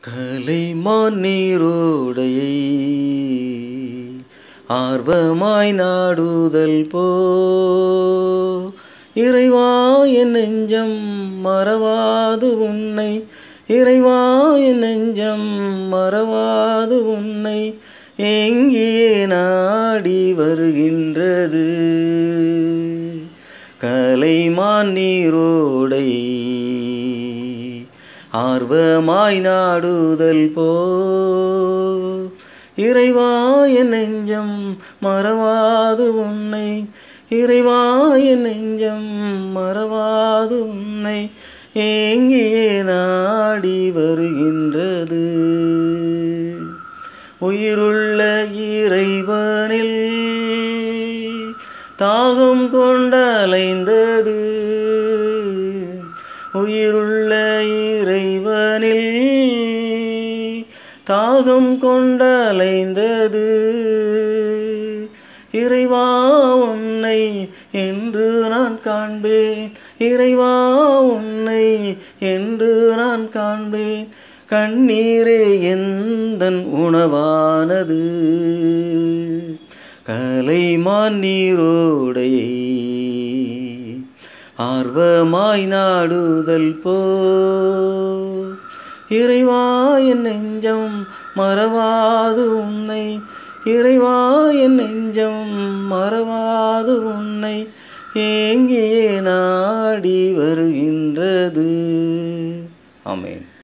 கலைமான் நீரோடையை ஆர்வமாய் நாடுதல் போ இறைவா என் நெஞ்சம் மறவாது உன்னை இறைவா என் நெஞ்சம் மறவாது உன்னை எங்கே நாடி வருகின்றது கலைமான் நீரோடை ஆர்வமாய் நாடுதல் போ இறைவா என் நெஞ்சம் மறவாது உன்னை இறைவா என் நெஞ்சம் மறவாது உன்னை எங்கே நாடி வருகின்றது உயிருள்ள இறைவனில் தாகம் கொண்டலைந்தது உயிருள்ள இறைவனில் தாகம் கொண்டலைந்தது இறைவா உன்னை என்று நான் காண்பேன் இறைவா உன்னை என்று நான் காண்பேன் கண்ணீரே எந்தன் உணவானது கலைமான் நீரோடையை ஆர்வமாய் நாடுதல் போ இறைவா என் நெஞ்சம் மறவாது உன்னை இறைவா என் நெஞ்சம் மறவாது உன்னை எங்கே நாடி வருகின்றது ஆமென்